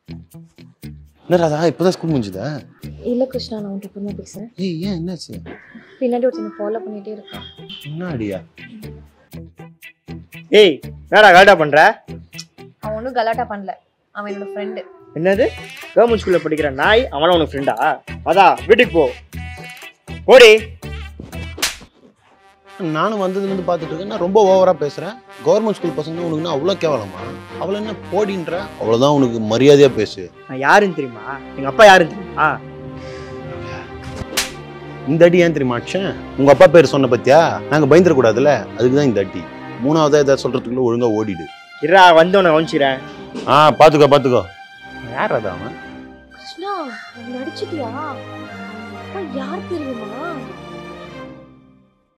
என்ன ராதா இப்போதான் ஸ்கூல் முடிஞ்சுதா இல்லை கிருஷ்ணா நான் உன்கிட்ட பொண்ணு பேசுகிறேன் ஏய் ஏன் என்னாச்சு பின்னாடி ஒருத்தனை ஃபாலோ பண்ணிகிட்டே இருக்கான் முன்னாடியா ஏய் என்னடா கரெக்டாக பண்ற அவன் ஒன்றும் கலாட்டா பண்ணல அவன் என்னோட ஃப்ரெண்டு என்னது கவர்மெண்ட் ஸ்கூல்ல படிக்கிற நாய் அவனா உனக்கு ஃப்ரெண்டா அதான் வீட்டுக்கு போ ஓடி நானும் வந்ததுலேருந்து பார்த்துட்டு இருக்கேன் நான் ரொம்ப ஓவராக பேசுகிறேன் கவர்மெண்ட் ஸ்கூல் பசங்க உனக்கு என்ன அவ்வளோ கேவலமா அவளை என்ன போடின்ற அவ்வளோதான் உனக்கு மரியாதையாக பேசு நான் யாருன்னு தெரியுமா எங்க அப்பா யாருன்னு தெரியுமா இந்த அடி ஏன் தெரியுமா அடிச்சேன் உங்க அப்பா பேர் சொன்ன பத்தியா நாங்க பயந்துடக்கூடாதுல்ல அதுக்கு தான் இந்த அடி மூணாவதா ஏதாவது சொல்றதுக்குள்ள ஒழுங்கா ஓடிடு இருடா வந்து உன்னை கவனிச்சிக்கிறேன் ஆ பாத்துக்கோ பாத்துக்கோ யார் அது அவன் கிருஷ்ணா அவன் அடிச்சிட்டியா அப்பா யார் தெரியுமா